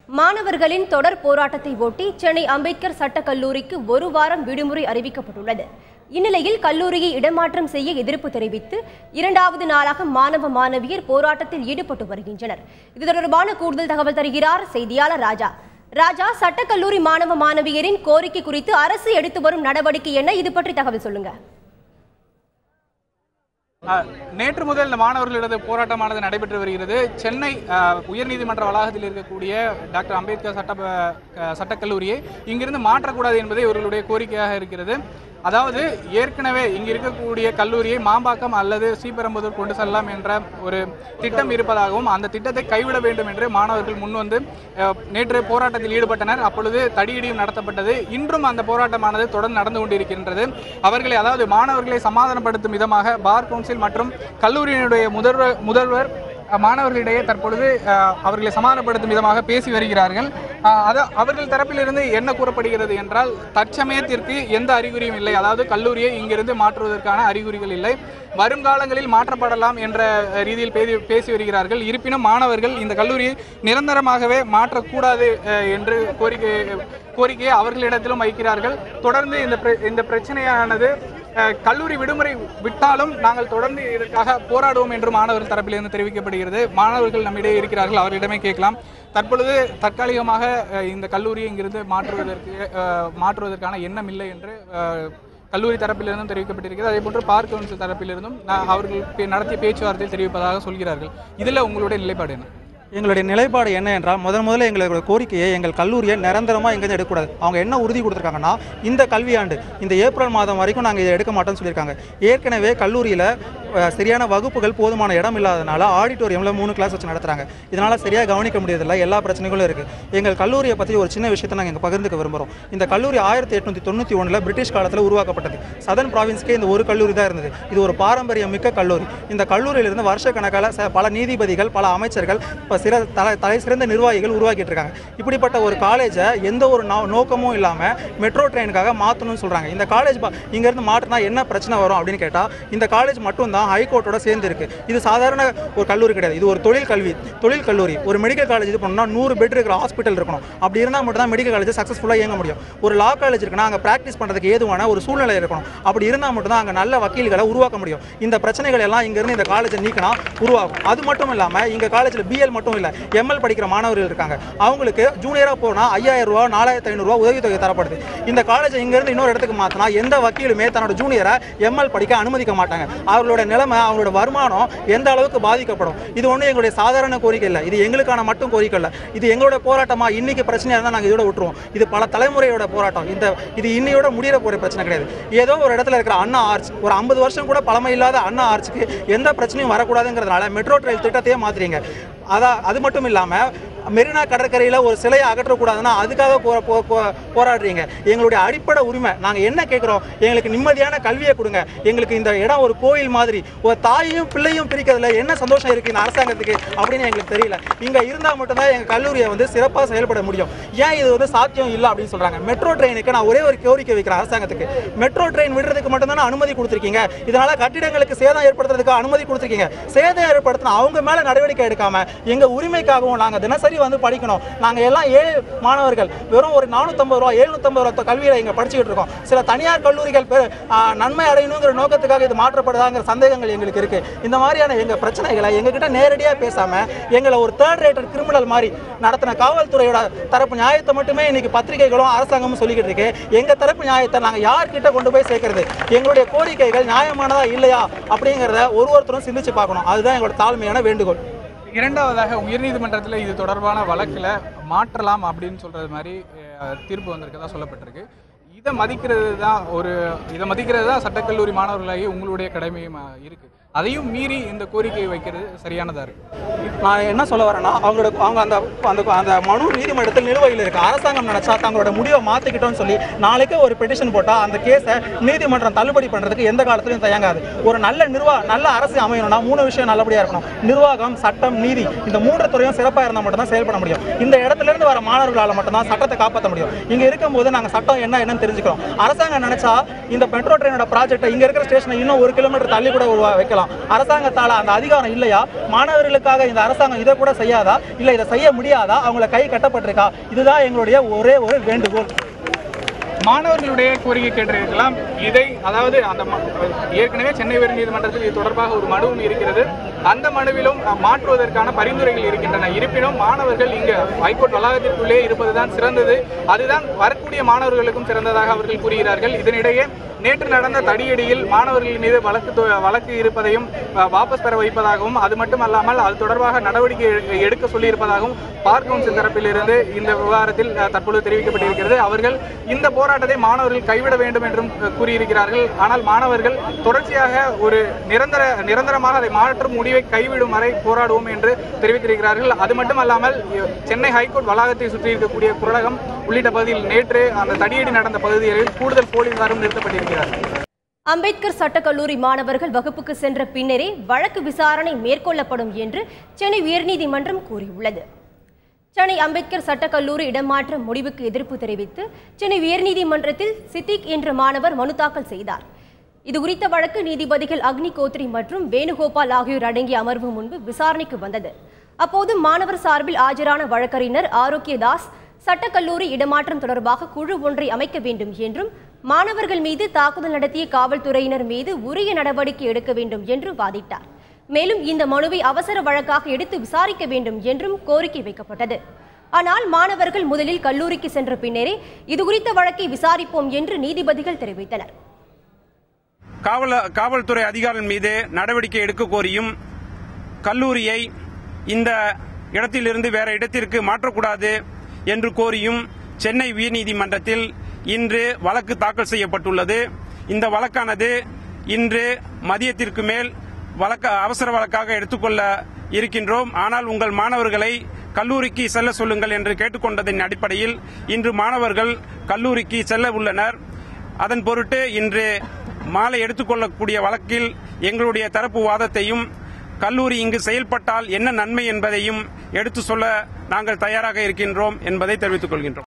மாணவர்களின் தொடர் போராட்டத்தை ஒட்டி சென்னை அம்பேத்கர் சட்டக் கல்லூரிக்கு ஒரு வாரம் விடுமுறை அறிவிக்கப்பட்டுள்ளது இந்நிலையில் கல்லூரியை இடமாற்றம் செய்ய எதிர்ப்பு தெரிவித்து இரண்டாவது நாளாக மாணவ மாணவியர் போராட்டத்தில் ஈடுபட்டு வருகின்றனர் இது தொடர்பான கூடுதல் தகவல் தருகிறார் செய்தியாளர் ராஜா ராஜா சட்டக்கல்லூரி மாணவ மாணவியரின் கோரிக்கை குறித்து அரசு எடுத்து வரும் நடவடிக்கை என்ன இது பற்றி தகவல் சொல்லுங்க அஹ், நேற்று முதல் இந்த மாணவர்களிடது போராட்டமானது நடைபெற்று வருகிறது சென்னை அஹ், உயர்நீதிமன்ற வளாகத்தில் இருக்கக்கூடிய டாக்டர் அம்பேத்கர் சட்ட அஹ், சட்டக்கல்லூரியை இங்கிருந்து மாற்றக்கூடாது என்பதே இவர்களுடைய கோரிக்கையாக இருக்கிறது அதாவது ஏற்கனவே இங்கு இருக்கக்கூடிய கல்லூரியை மாம்பாக்கம் அல்லது ஸ்ரீபெரும்புதூர் கொண்டு செல்லலாம் என்ற ஒரு திட்டம் இருப்பதாகவும் அந்த திட்டத்தை கைவிட வேண்டும் என்று மாணவர்கள் முன்வந்து அஹ், நேற்று போராட்டத்தில் ஈடுபட்டனர் அப்பொழுது தடியடியும் நடத்தப்பட்டது இன்றும் அந்த போராட்டமானது தொடர்ந்து நடந்து கொண்டிருக்கின்றது அவர்களை அதாவது மாணவர்களை சமாதானப்படுத்தும் விதமாக பார் கவுன்சில் மற்றும் கல்லூரியினுடைய முதல்வர் முதல்வர் அஹ், மாணவர்களிடையே தற்பொழுது அஹ், அவர்களை சமாதானப்படுத்தும் விதமாக பேசி வருகிறார்கள் அஹ், அது அவர்கள் தரப்பிலிருந்து என்ன கூறப்படுகிறது என்றால் தற்சமயத்திற்கு எந்த அறிகுறியும் இல்லை அதாவது கல்லூரியை இங்கிருந்து மாற்றுவதற்கான அறிகுறிகள் இல்லை வருங்காலங்களில் மாற்றப்படலாம் என்ற அஹ், ரீதியில் பேசி பேசி வருகிறார்கள் இருப்பினும் மாணவர்கள் இந்த கல்லூரியை நிரந்தரமாகவே மாற்றக்கூடாது அஹ், என்று கோரிக்கை கோரிக்கையை அவர்களிடத்திலும் வைக்கிறார்கள் தொடர்ந்து இந்த பிர- இந்த பிரச்சனையானது அஹ், கல்லூரி விடுமுறை விட்டாலும் நாங்கள் தொடர்ந்து இதற்காக போராடுவோம் என்று மாணவர்கள் தரப்பிலிருந்து தெரிவிக்கப்படுகிறது மாணவர்கள் நம்மிடையே இருக்கிறார்கள் அவர்களிடமே கேட்கலாம் தற்பொழுது தற்காலிகமாக அஹ், இந்த கல்லூரியை இங்கிருந்து மாற்றுவதற்கு அஹ், மாற்றுவதற்கான எண்ணம் இல்லை என்று அஹ், கல்லூரி தரப்பிலிருந்தும் தெரிவிக்கப்பட்டிருக்கிறது அதே போன்று பார்க் கவுன்சில் தரப்பிலிருந்தும் நான் அவர்கள் பே- நடத்திய பேச்சுவார்த்தையில் தெரிவிப்பதாக சொல்கிறார்கள் இதில் உங்களுடைய நிலைப்பாடு என்ன எங்களுடைய நிலைப்பாடு என்ன என்றால் முதன் முதல்ல எங்களுடைய கோரிக்கையை எங்கள் கல்லூரியை நிரந்தரமாக எங்கேருந்து எடுக்கக்கூடாது அவங்க என்ன உறுதி கொடுத்துருக்காங்கன்னா இந்த கல்வியாண்டு இந்த ஏப்ரல் மாதம் வரைக்கும் நாங்கள் இதை எடுக்க மாட்டோம்னு சொல்லியிருக்காங்க ஏற்கனவே கல்லூரியில் அஹ், சரியான வகுப்புகள் போதுமான இடம் இல்லாதனால ஆடிட்டோரியமில் மூணு கிளாஸ் வச்சு நடத்துகிறாங்க இதனால் சரியாக கவனிக்க முடியறதில்ல எல்லா பிரச்சனைகளும் இருக்குது எங்கள் கல்லூரியை பற்றி ஒரு சின்ன விஷயத்தை நாங்கள் இங்கே பகிர்ந்துக்க விரும்புகிறோம் இந்த கல்லூரி ஆயிரத்தி எட்நூற்றி தொண்ணூற்றி ஒன்றில் பிரிட்டிஷ் காலத்தில் உருவாக்கப்பட்டது சதன் ப்ராவின்ஸ்க்கே இந்த ஒரு கல்லூரி தான் இருந்தது இது ஒரு பாரம்பரியம் மிக்க கல்லூரி இந்த கல்லூரியிலிருந்து வருஷக்கணக்கால ச- பல நீதிபதிகள் பல அமைச்சர்கள் இப்போ சிற தலை தலை சிறந்த நிர்வாகிகள் உருவாக்கிட்டு இருக்காங்க இப்படிப்பட்ட ஒரு காலேஜை எந்த ஒரு நோ- நோக்கமும் இல்லாமல் மெட்ரோ ட்ரெயினுக்காக மாற்றணும்னு சொல்கிறாங்க இந்த காலேஜ் இங்கேருந்து மாற்றினா என்ன பிரச்சனை வரும் அப்படின்னு கேட்டால் இந்த காலேஜ் மட்டும்தான் ஹைகோர்ட்டோட சேர்ந்து இருக்கு இது சாதாரண ஒரு கல்லூரி கிடையாது இது ஒரு தொழில் கல்வி தொழில் கல்லூரி ஒரு மெடிக்கல் காலேஜ் இது பண்ணணும்னா நூறு பெட் இருக்கிற ஹாஸ்பிட்டல் இருக்கணும் அப்படி இருந்தால் மட்டும் தான் மெடிக்கல் காலேஜ் சக்ஸஸ்ஃபுல்லாக இயங்க முடியும் ஒரு லா காலேஜ் இருக்குன்னா அங்கே ப்ராக்டிஸ் பண்ணுறதுக்கு ஏதுவான ஒரு சூழ்நிலை இருக்கணும் அப்படி இருந்தால் மட்டும் தான் அங்கே நல்ல வக்கீல்களை உருவாக்க முடியும் இந்த பிரச்சனைகள் எல்லாம் இங்கேருந்து இந்த காலேஜை நீக்கினா உருவாகும் அது மட்டும் இல்லாமல் இங்கே காலேஜில் பிஎல் மட்டும் இல்லை எம்எல் படிக்கிற மாணவர்கள் இருக்காங்க அவங்களுக்கு ஜூனியராக போனால் ஐயாயிரம் ரூபா நாலாயிரத்தி ஐநூறுரூவா உதவித்தொகை தரப்படுது இந்த காலேஜை இங்கேருந்து இன்னொரு இடத்துக்கு மாற்றினா எந்த வக்கீலுமே தன்னோட ஜூனியரை எம்எல் படிக்க அனுமதிக்க மாட்டாங்க அவர்களோட நிலைமை அவங்களோட வருமானம் எந்த அளவுக்கு பாதிக்கப்படும் இது ஒன்றும் எங்களுடைய சாதாரண கோரிக்கை இல்லை இது எங்களுக்கான மட்டும் கோரிக்கை இல்லை இது எங்களோட போராட்டமா இன்னைக்கு பிரச்சனையாக இருந்தால் நாங்கள் இதோட விட்டுருவோம் இது பல தலைமுறையோட போராட்டம் இந்த இது இன்னையோட முடியிற போகிற பிரச்சனை கிடையாது ஏதோ ஒரு இடத்துல இருக்கிற அண்ணா ஆர்ச் ஒரு ஐம்பது வருஷம் கூட பழமை இல்லாத அண்ணா ஆர்ச்சுக்கு எந்த பிரச்சனையும் வரக்கூடாதுங்கிறதுனால மெட்ரோ ரயில் திட்டத்தையே மாத்துறீங்க அதான் அது மட்டும் இல்லாமல் மெரினா கடற்கரையில் ஒரு சிலையை அகற்றக்கூடாதுன்னா அதுக்காக போ போ போ- போராடுறீங்க எங்களுடைய அடிப்படை உரிமை நாங்கள் என்ன கேட்குறோம் எங்களுக்கு நிம்மதியான கல்வியை கொடுங்க எங்களுக்கு இந்த இடம் ஒரு கோயில் மாதிரி ஒரு தாயையும் பிள்ளையும் பிரிக்கிறதுல என்ன சந்தோஷம் இருக்குது இந்த அரசாங்கத்துக்கு அப்படின்னு எங்களுக்கு தெரியல இங்கே இருந்தால் மட்டும்தான் எங்கள் கல்லூரியை வந்து சிறப்பாக செயல்பட முடியும் ஏன் இது வந்து சாத்தியம் இல்லை அப்படின்னு சொல்கிறாங்க மெட்ரோ ட்ரெயினுக்கு நான் ஒரே ஒரு கோரிக்கை வைக்கிறேன் அரசாங்கத்துக்கு மெட்ரோ ட்ரெயின் விடுறதுக்கு மட்டும்தானே அனுமதி கொடுத்துருக்கீங்க இதனால கட்டிடங்களுக்கு சேதம் ஏற்படுத்துறதுக்கு அனுமதி கொடுத்துருக்கீங்க சேதம் ஏற்படுத்தினா அவங்க மேலே நடவடிக்கை எடுக்காம எங்கள் உரிமைக்காகவும் நாங்கள் தினசரி வந்து படிக்கணும் நாங்கள் எல்லாம் ஏழை மாணவர்கள் வெறும் ஒரு நானூற்றம்பது ரூபா எழுநூற்றம்பது ரூபா கல்வியில் இங்கே படிச்சுக்கிட்டு இருக்கோம் சில தனியார் கல்லூரிகள் பெ- ஆ, நன்மை அடையணுங்கிற நோக்கத்துக்காக இது மாற்றப்படுதாங்கிற சந்தேகங்கள் எங்களுக்கு இருக்கு இந்த மாதிரியான எங்கள் பிரச்சனைகளை எங்ககிட்ட நேரடியாக பேசாமல் எங்களை ஒரு தேர்ட் ரேட்டட் கிரிமினல் மாதிரி நடத்தின காவல்துறையோட தரப்பு நியாயத்தை மட்டுமே இன்னைக்கு பத்திரிகைகளும் அரசாங்கமும் சொல்லிக்கிட்டு இருக்கு எங்கள் தரப்பு நியாயத்தை நாங்கள் யார்கிட்ட கொண்டு போய் சேர்க்கறது எங்களுடைய கோரிக்கைகள் நியாயமானதா இல்லையா அப்படிங்கிறத ஒரு ஒருத்தரும் சிந்திச்சு பார்க்கணும் அதுதான் எங்களோட தாழ்மையான வேண்டுகோள் இரண்டாவதாக உயர்நீதிமன்றத்தில் இது தொடர்பான வழக்கில் மாற்றலாம் அப்படின்னு சொல்றது மாதிரி அஹ், தீர்ப்பு வந்திருக்கதா சொல்லப்பட்டிருக்கு இதை மதிக்கிறது தான் ஒரு இதை மதிக்கிறது தான் சட்டக்கல்லூரி மாணவர்களாகி உங்களுடைய கடமையும் அஹ், இருக்கு அதையும் மீறி இந்த கோரிக்கையை வைக்கிறது சரியானதா இருக்கு நான் என்ன சொல்ல வரேன்னா அவங்களோட அவங்க அந்த அந்த அந்த மனு நீதிமன்றத்தில் நிலுவையில் இருக்கு அரசாங்கம் நினைச்சா தங்களோட முடிவை மாத்திக்கிட்டோம்னு சொல்லி நாளைக்கே ஒரு பெட்டிஷன் போட்டா அந்த கேஸை நீதிமன்றம் தள்ளுபடி பண்றதுக்கு எந்த காலத்திலையும் தயங்காது ஒரு நல்ல நிர்வா நல்ல அரசு அமையணும்னா மூணு விஷயம் நல்லபடியா இருக்கணும் நிர்வாகம் சட்டம் நீதி இந்த மூன்று துறையும் சிறப்பாக இருந்தால் மட்டும்தான் செயல்பட முடியும் இந்த இடத்துல இருந்து வர மாணவர்களால் மட்டும்தான் சட்டத்தை காப்பாற்ற முடியும் இங்க இருக்கும்போது நாங்க சட்டம் என்ன என்னன்னு தெரிஞ்சுக்கிறோம் அரசாங்கம் நினைச்சா இந்த மெட்ரோ ட்ரெயினோட ப்ராஜெக்ட்டை இங்க இருக்கிற ஸ்டேஷனை இன்னும் ஒரு கிலோமீட்டர் தள்ளி கூட உருவா வைக்கலாம் அரசாங்கத்தால அந்த அதிகாரம் இல்லையா மாணவர்களுக்காக இந்த அரசாங்கம் இதை கூட செய்யாதா இல்ல இதை செய்ய முடியாதா அவங்கள கை கட்டப்பட்டிருக்கா இதுதான் எங்களுடைய ஒரே ஒரு வேண்டுகோள் மாணவர்களுடைய கோரிக்கை கேட்டிருக்கலாம் இதை அதாவது அந்த ம- ஏற்கனவே சென்னை உயர்நீதிமன்றத்தில் இது தொடர்பாக ஒரு மனுவும் இருக்கிறது அந்த மனுவிலும் அஹ், மாற்றுவதற்கான பரிந்துரைகள் இருக்கின்றன இருப்பினும் மாணவர்கள் இங்கு ஹைகோர்ட் வளாகத்திற்குள்ளே இருப்பதுதான் சிறந்தது அதுதான் வரக்கூடிய மாணவர்களுக்கும் சிறந்ததாக அவர்கள் கூறுகிறார்கள் இதனிடையே நேற்று நடந்த தடியடியில் மாணவர்கள் மீது வழக்கு தொ- வழக்கு இருப்பதையும் அஹ், வாபஸ் பெற வைப்பதாகவும் அது மட்டுமல்லாமல் அது தொடர்பாக நடவடிக்கை எ- எடுக்க சொல்லியிருப்பதாகவும் பார் கவுன்சில் தரப்பிலிருந்து இந்த விவகாரத்தில் அஹ், தற்பொழுது தெரிவிக்கப்பட்டிருக்கிறது அவர்கள் இந்த போராட்டத்தை மாணவர்கள் கைவிட வேண்டும் என்றும் அஹ், கூறியிருக்கிறார்கள் ஆனால் மாணவர்கள் தொடர்ச்சியாக ஒரு நிரந்தர நிரந்தரமாக அதை மாற்றும் முடிவை கைவிடும் வரை போராடுவோம் என்று தெரிவித்திருக்கிறார்கள் அது மட்டுமல்லாமல் இ- சென்னை ஹைகோர்ட் வளாகத்தை சுற்றி இருக்கக்கூடிய குரலகம் உள்ளிட்ட பகுதியில் நேற்று அந்த தடியடி நடந்த பகுதிகளில் கூடுதல் போலீசாரும் நிறுத்தப்பட்டிருக்கிறார்கள் அம்பேத்கர் சட்டக்கல்லூரி மாணவர்கள் வகுப்புக்கு சென்ற பின்னரே வழக்கு விசாரணை மேற்கொள்ளப்படும் என்று சென்னை உயர்நீதிமன்றம் கூறியுள்ளது சென்னை அம்பேத்கர் சட்டக்கல்லூரி இடமாற்ற முடிவுக்கு எதிர்ப்பு தெரிவித்து சென்னை உயர்நீதிமன்றத்தில் சித்திக் என்ற மாணவர் மனு தாக்கல் செய்தார் இது குறித்த வழக்கு நீதிபதிகள் அக்னி கோத்ரி மற்றும் வேணுகோபால் ஆகியோர் அடங்கிய அமர்வு முன்பு விசாரணைக்கு வந்தது அப்போது மாணவர் சார்பில் ஆஜரான வழக்கறிஞர் ஆரோக்கியதாஸ் சட்டக்கல்லூரி இடமாற்றம் தொடர்பாக குழு ஒன்றை அமைக்க வேண்டும் என்றும் மாணவர்கள் மீது தாக்குதல் நடத்திய காவல்துறையினர் மீது உரிய நடவடிக்கை எடுக்க வேண்டும் என்று வாதிட்டார் மேலும் இந்த மனுவை அவசர வழக்காக எடுத்து விசாரிக்க வேண்டும் என்றும் கோரிக்கை வைக்கப்பட்டது ஆனால் மாணவர்கள் முதலில் கல்லூரிக்கு சென்ற பின்னரே இதுகுறித்த வழக்கை விசாரிப்போம் என்று நீதிபதிகள் தெரிவித்தனர் காவல காவல்துறை அதிகாரிகள் மீது நடவடிக்கை எடுக்க கோரியும் கல்லூரியை இந்த இடத்திலிருந்து வேற இடத்திற்கு மாற்றக்கூடாது என்று கோரியும் சென்னை உயர்நீதிமன்றத்தில் இன்று வழக்கு தாக்கல் செய்யப்பட்டுள்ளது இந்த வழக்கானது இன்று மதியத்திற்கு மேல் வழக்க அவசர வழக்காக எடுத்துக்கொள்ள இருக்கின்றோம் ஆனால் உங்கள் மாணவர்களை கல்லூரிக்கு செல்ல சொல்லுங்கள் என்று கேட்டுக்கொண்டதன் அடிப்படையில் இன்று மாணவர்கள் கல்லூரிக்கு செல்ல உள்ளனர் அதன் பொருட்டு இன்று மாலை எடுத்துக்கொள்ளக்கூடிய வழக்கில் எங்களுடைய தரப்பு வாதத்தையும் கல்லூரி இங்கு செயல்பட்டால் என்ன நன்மை என்பதையும் எடுத்து சொல்ல நாங்கள் தயாராக இருக்கின்றோம் என்பதை தெரிவித்துக் கொள்கின்றோம்